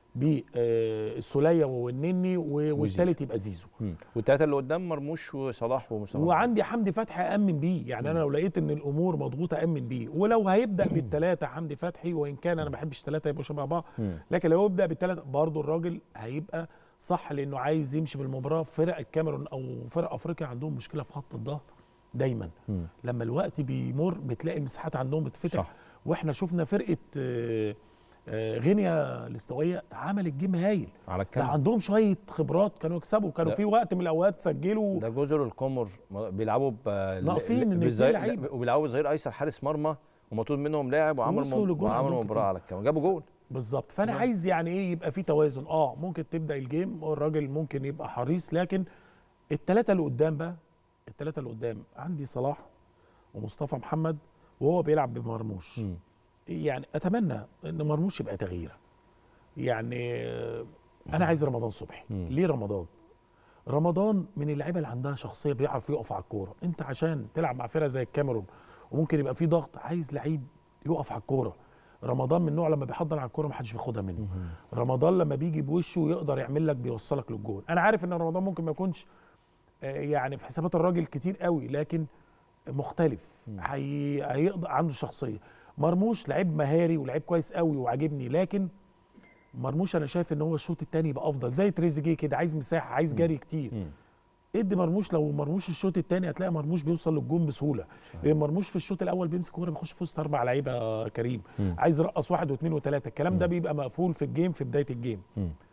Speaker 2: بالسوليه والنني و- والثالث يبقى زيزو
Speaker 1: مم. والثلاثه اللي قدام مرموش وصلاح ومصطفى
Speaker 2: وعندي حمدي فتحي امن بيه يعني انا لو لقيت ان الامور مضغوطه امن بيه ولو هيبدا بالثلاثه حمدي فتحي وان كان انا ما بحبش ثلاثه يبقوا شبه بعض
Speaker 1: مم.
Speaker 2: لكن لو يبدا بالثلاثه برضه الراجل هيبقى صح لانه عايز يمشي بالمباراه فرق الكاميرون او فرق افريقيا عندهم مشكله في خط الظهر دايما
Speaker 1: مم.
Speaker 2: لما الوقت بيمر بتلاقي المساحات عندهم بتفتح
Speaker 1: صح.
Speaker 2: واحنا شفنا فرقه آه، آه، غينيا الاستوائيه عملت جيم هايل
Speaker 1: على
Speaker 2: لا
Speaker 1: الكام
Speaker 2: عندهم شويه خبرات كانوا يكسبوا كانوا
Speaker 1: لا.
Speaker 2: في وقت من الاوقات سجلوا
Speaker 1: ده جزر القمر ما- بيلعبوا ب
Speaker 2: ناقصين إن
Speaker 1: بالظهير-
Speaker 2: اتنين لعيبة.
Speaker 1: لا، وبيلعبوا ظهير ايسر حارس مرمى ومطلوب منهم لاعب وعملوا
Speaker 2: وصلوا
Speaker 1: مب-
Speaker 2: للجول
Speaker 1: وعملوا
Speaker 2: عندهم
Speaker 1: مباراه
Speaker 2: كتير.
Speaker 1: على الكام جابوا جول
Speaker 2: بالظبط فانا
Speaker 1: نعم.
Speaker 2: عايز يعني ايه يبقى في توازن اه ممكن تبدا الجيم والراجل ممكن يبقى حريص لكن الثلاثه اللي قدام بقى الثلاثه اللي قدام عندي صلاح ومصطفى محمد وهو بيلعب بمرموش
Speaker 1: مم.
Speaker 2: يعني اتمنى ان مرموش يبقى تغييره يعني آه، انا عايز رمضان صبحي
Speaker 1: مم.
Speaker 2: ليه رمضان رمضان من اللعيبه اللي عندها شخصيه بيعرف يقف على الكوره انت عشان تلعب مع فرقه زي الكاميرون وممكن يبقى في ضغط عايز لعيب يقف على الكوره رمضان من النوع لما بيحضر على الكوره ما حدش بياخدها منه رمضان لما بيجي بوشه يقدر يعمل لك بيوصلك للجول انا عارف ان رمضان ممكن ما يكونش آه، يعني في حسابات الراجل كتير قوي لكن مختلف هي... هيقدر عنده شخصيه مرموش لعيب مهاري ولعيب كويس قوي وعاجبني لكن مرموش انا شايف ان هو الشوط الثاني يبقى افضل زي تريزيجيه كده عايز مساحه عايز جري كتير
Speaker 1: مم.
Speaker 2: ادي مرموش لو مرموش الشوط الثاني هتلاقي مرموش بيوصل للجون بسهوله لان مرموش في الشوط الاول بيمسك كوره بيخش في وسط اربع لعيبه آه، كريم
Speaker 1: مم.
Speaker 2: عايز يرقص واحد واثنين وثلاثه الكلام ده بيبقى مقفول في الجيم في بدايه الجيم
Speaker 1: مم.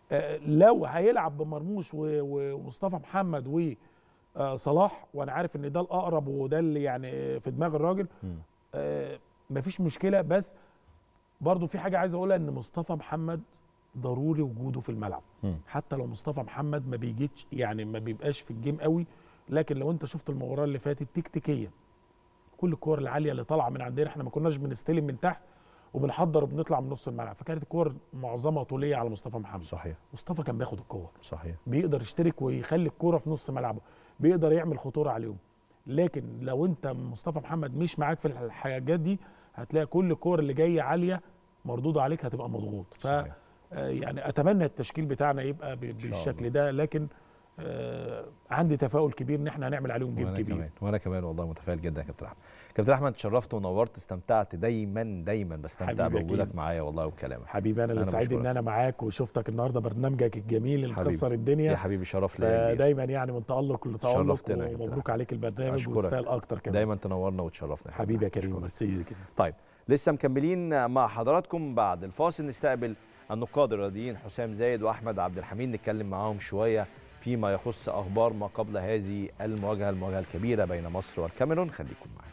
Speaker 2: آه، لو هيلعب بمرموش و- و- ومصطفى محمد وصلاح وانا عارف ان ده الاقرب وده اللي يعني في دماغ الراجل
Speaker 1: مم.
Speaker 2: آه، مفيش مشكله بس برضو في حاجه عايز اقولها ان مصطفى محمد ضروري وجوده في الملعب
Speaker 1: مم.
Speaker 2: حتى لو مصطفى محمد ما بيجيش يعني ما بيبقاش في الجيم قوي لكن لو انت شفت المباراه اللي فاتت تكتيكيا كل الكور العاليه اللي طالعه من عندنا احنا ما كناش بنستلم من تحت وبنحضر وبنطلع من نص الملعب فكانت الكور معظمها طوليه على مصطفى محمد
Speaker 1: صحيح
Speaker 2: مصطفى كان بياخد الكور
Speaker 1: صحيح
Speaker 2: بيقدر يشترك ويخلي الكوره في نص ملعبه بيقدر يعمل خطوره عليهم لكن لو انت مصطفى محمد مش معاك في الحاجات دي هتلاقي كل الكور اللي جايه عاليه مردوده عليك هتبقى مضغوط ف
Speaker 1: صحيح.
Speaker 2: آه، يعني اتمنى التشكيل بتاعنا يبقى ب- بالشكل
Speaker 1: الله.
Speaker 2: ده لكن آه، عندي تفاؤل كبير ان احنا هنعمل عليهم جيم
Speaker 1: وانا
Speaker 2: كبير
Speaker 1: كمان وانا كمان والله متفائل جدا يا كابتن احمد كابتن احمد اتشرفت ونورت استمتعت دايما دايما بستمتع
Speaker 2: حبيبي
Speaker 1: بوجودك
Speaker 2: أكيد.
Speaker 1: معايا والله وبكلامك
Speaker 2: حبيبي انا اللي
Speaker 1: أنا
Speaker 2: سعيد ان
Speaker 1: بشكرك.
Speaker 2: انا معاك وشفتك النهارده برنامجك الجميل اللي
Speaker 1: حبيبي.
Speaker 2: مكسر
Speaker 1: يا
Speaker 2: الدنيا
Speaker 1: حبيبي شرف ليا كبير.
Speaker 2: فدايما يعني من تالق لتالق
Speaker 1: شرفتنا يا كابتن
Speaker 2: ومبروك عليك البرنامج
Speaker 1: أشكرك.
Speaker 2: وتستاهل اكتر كمان
Speaker 1: دايما تنورنا وتشرفنا كابتن
Speaker 2: حبيبي يا
Speaker 1: أحمد.
Speaker 2: كريم
Speaker 1: أشكرك.
Speaker 2: ميرسي جدا
Speaker 1: طيب لسه مكملين مع حضراتكم بعد الفاصل نستقبل النقاد الرياضيين حسام زايد واحمد عبد الحميد نتكلم معاهم شويه فيما يخص اخبار ما قبل هذه المواجهه المواجهه الكبيره بين مصر والكاميرون خليكم معانا